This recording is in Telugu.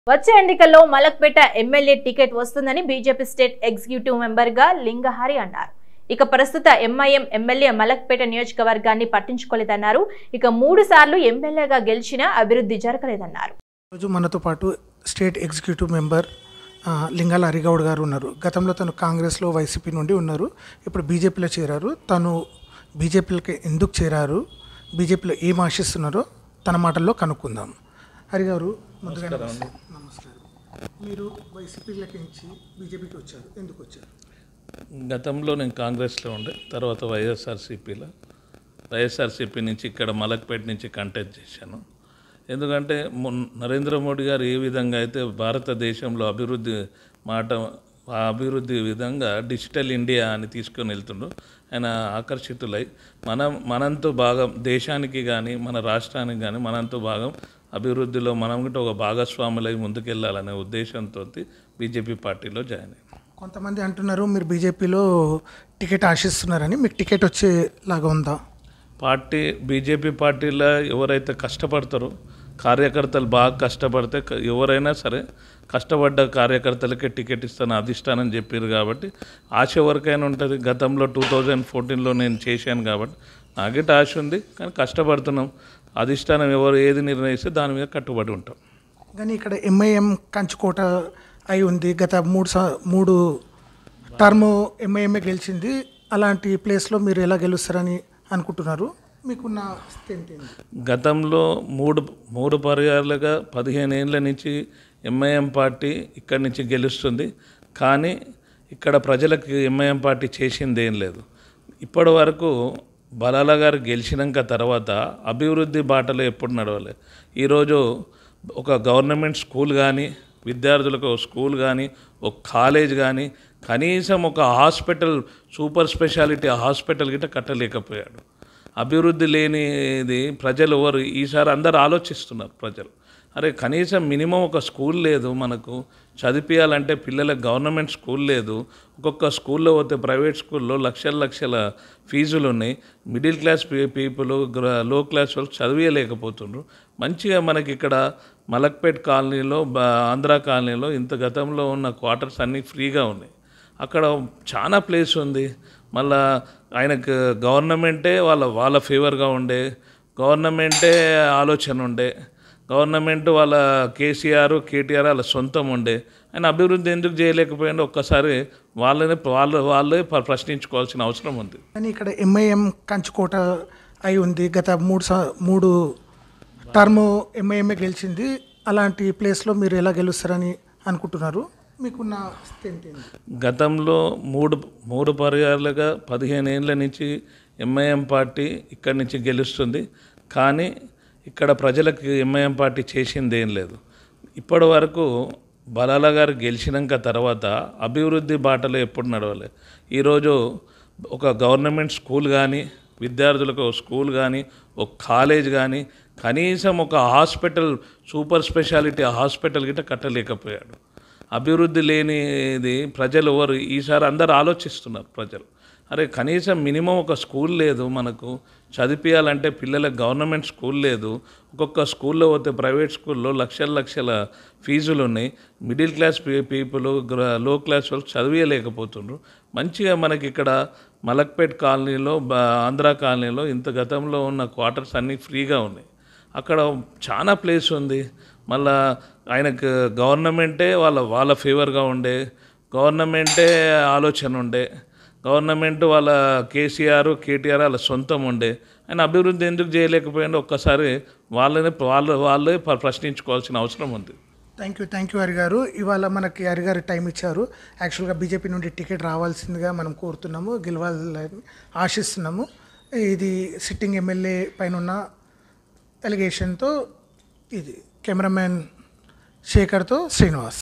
వచ్చే ఎన్నికల్లో మలక్పేట ఎమ్మెల్యే టికెట్ వస్తుందని బీజేపీ స్టేట్ ఎగ్జిక్యూటివ్ మెంబర్ గా లింగహారి అన్నారు ఇక ప్రస్తుత ఎంఐఎం ఎమ్మెల్యే మలక్పేట నియోజకవర్గాన్ని పట్టించుకోలేదన్నారు ఇక మూడు సార్లు ఎమ్మెల్యేగా గెలిచినా అభివృద్ధి జరగలేదన్నారు రోజు మనతో పాటు స్టేట్ ఎగ్జిక్యూటివ్ మెంబర్ ఆ, లింగాల హరిగౌడ్ గారు ఉన్నారు గతంలో తను కాంగ్రెస్లో వైసీపీ నుండి ఉన్నారు ఇప్పుడు బీజేపీలో చేరారు తను బీజేపీలోకి ఎందుకు చేరారు బీజేపీలో ఏం ఆశిస్తున్నారో తన మాటల్లో కనుక్కుందాం హరి గారు ముందుగా నమస్కారం మీరు వైసీపీలోకి నుంచి బీజేపీకి వచ్చారు ఎందుకు వచ్చారు గతంలో నేను కాంగ్రెస్లో ఉండే తర్వాత వైఎస్ఆర్సీపీలో వైఎస్ఆర్సీపీ నుంచి ఇక్కడ మలక్పేట నుంచి కంటెస్ట్ చేశాను ఎందుకంటే మొన్- నరేంద్ర మోడీ గారు ఏ విధంగా అయితే భారతదేశంలో అభివృద్ధి మాట ఆ అభివృద్ధి విధంగా డిజిటల్ ఇండియా అని తీసుకొని వెళ్తుండ్రు ఆయన ఆకర్షితులై మనం మనంతో భాగం దేశానికి కానీ మన రాష్ట్రానికి కానీ మనంతో భాగం అభివృద్ధిలో మనం కూడా ఒక భాగస్వాములై ముందుకెళ్ళాలనే ఉద్దేశంతో బీజేపీ పార్టీలో జాయిన్ అయ్యాను కొంతమంది అంటున్నారు మీరు బీజేపీలో టికెట్ ఆశిస్తున్నారని మీకు టికెట్ వచ్చేలాగా ఉందా పార్టీ బీజేపీ పార్టీలో ఎవరైతే కష్టపడతారో కార్యకర్తలు బాగా కష్టపడితే క- ఎవరైనా సరే కష్టపడ్డ కార్యకర్తలకే టికెట్ ఇస్తాను అధిష్టానం చెప్పారు కాబట్టి ఆశ ఎవరికైనా ఉంటుంది గతంలో టూ థౌజండ్ ఫోర్టీన్లో నేను చేశాను కాబట్టి నాకిట ఆశ ఉంది కానీ కష్టపడుతున్నాం అధిష్టానం ఎవరు ఏది నిర్ణయిస్తే దాని మీద కట్టుబడి ఉంటాం కానీ ఇక్కడ ఎంఐఎం కంచుకోట అయి ఉంది గత మూడు సా మూడు టర్మ్ ఎంఐఎంఏ గెలిచింది అలాంటి ప్లేస్లో మీరు ఎలా గెలుస్తారని అనుకుంటున్నారు మీకున్న స్ట్రెంత్ ఏంటి గతంలో మూడు మూడు పర్యాలుగా పదిహేను ఏళ్ళ నుంచి ఎంఐఎం పార్టీ ఇక్కడి నుంచి గెలుస్తుంది కానీ ఇక్కడ ప్రజలకు ఎంఐఎం పార్టీ చేసింది ఏం లేదు ఇప్పటి వరకు బలాల గారు గెలిచినాక తర్వాత అభివృద్ధి బాటలో ఎప్పుడు నడవలేదు ఈరోజు ఒక గవర్నమెంట్ స్కూల్ కానీ విద్యార్థులకు ఒక స్కూల్ కానీ ఒక కాలేజ్ కానీ కనీసం ఒక హాస్పిటల్ సూపర్ స్పెషాలిటీ హాస్పిటల్ గిట్ట కట్టలేకపోయాడు అభివృద్ధి లేనిది ప్రజలు ఎవరు ఈసారి అందరు ఆలోచిస్తున్నారు ప్రజలు అరే కనీసం మినిమం ఒక స్కూల్ లేదు మనకు చదివించాలంటే పిల్లలకు గవర్నమెంట్ స్కూల్ లేదు ఒక్కొక్క స్కూల్లో పోతే ప్రైవేట్ స్కూల్లో లక్షల లక్షల ఫీజులు ఉన్నాయి middle class people low class వాళ్ళు చదివియలేకపోతుండ్రు మంచిగా మనకి ఇక్కడ మలక్పేట్ కాలనీలో బ- ఆంధ్ర కాలనీలో ఇంత గతంలో ఉన్న క్వార్టర్స్ అన్నీ ఫ్రీగా ఉన్నాయి అక్కడ చాలా ప్లేస్ ఉంది మళ్ళా ఆయనకు గవర్నమెంటే వాళ్ళ వాళ్ళ ఫేవర్గా ఉండే గవర్నమెంటే ఆలోచన ఉండే గవర్నమెంట్ వాళ్ళ కేసీఆర్ కేటీఆర్ వాళ్ళ సొంతం ఉండే ఆయన అభివృద్ధి ఎందుకు చేయలేకపోయిందో ఒక్కసారి వాళ్ళని వాళ్ళు వాళ్ళే ప్ర- ప్రశ్నించుకోవాల్సిన అవసరం ఉంది కానీ ఇక్కడ ఎంఐఎం కంచుకోట అయి ఉంది గత మూడు సా మూడు టర్మ్ ఎంఐఎంఏ గెలిచింది అలాంటి ప్లేస్లో మీరు ఎలా గెలుస్తారని అనుకుంటున్నారు మీకున్న స్ట్రెంత్ ఏంటి గతంలో మూడు మూడు పర్యాలుగా పదిహేను ఏళ్ళ నుంచి ఎంఐఎం పార్టీ ఇక్కడి నుంచి గెలుస్తుంది కానీ ఇక్కడ ప్రజలకు ఎంఐఎం పార్టీ చేసింది ఏం లేదు ఇప్పటి వరకు బలాల గారు గెలిచినాక తర్వాత అభివృద్ధి బాటలో ఎప్పుడు నడవలేదు ఈరోజు ఒక గవర్నమెంట్ స్కూల్ కానీ విద్యార్థులకు ఒక స్కూల్ కానీ ఒక కాలేజ్ కానీ కనీసం ఒక హాస్పిటల్ సూపర్ స్పెషాలిటీ హాస్పిటల్ గిట్ట కట్టలేకపోయాడు అభివృద్ధి లేనిది ప్రజలు ఎవరు ఈసారి అందరు ఆలోచిస్తున్నారు ప్రజలు అరే కనీసం మినిమం ఒక స్కూల్ లేదు మనకు చదివించాలంటే పిల్లలకు గవర్నమెంట్ స్కూల్ లేదు ఒక్కొక్క స్కూల్లో పోతే ప్రైవేట్ స్కూల్లో లక్షల లక్షల ఫీజులు ఉన్నాయి middle class people low class వాళ్ళు చదివియలేకపోతుండ్రు మంచిగా మనకి ఇక్కడ మలక్పేట్ కాలనీలో బ- ఆంధ్ర కాలనీలో ఇంత గతంలో ఉన్న క్వార్టర్స్ అన్నీ ఫ్రీగా ఉన్నాయి అక్కడ చాలా ప్లేస్ ఉంది మళ్ళా ఆయనకు గవర్నమెంటే వాళ్ళ వాళ్ళ ఫేవర్గా ఉండే గవర్నమెంటే ఆలోచన ఉండే గవర్నమెంట్ వాళ్ళ కేసీఆర్ కేటీఆర్ వాళ్ళ సొంతం ఉండే ఆయన అభివృద్ధి ఎందుకు చేయలేకపోయిందో ఒక్కసారి వాళ్ళని వాళ్ళు వాళ్ళే ప్ర- ప్రశ్నించుకోవాల్సిన అవసరం ఉంది thank you thank you Hari garu ఇవాళ మనకి హరి గారు టైం ఇచ్చారు యాక్చువల్గా బీజేపీ నుండి టికెట్ రావాల్సిందిగా మనం కోరుతున్నాము గెలవాలని ఆశిస్తున్నాము ఇది సిట్టింగ్ ఎమ్మెల్యే పైన ఉన్న ఎలిగేషన్తో ఇది కెమెరామ్యాన్ శేఖర్తో శ్రీనివాస్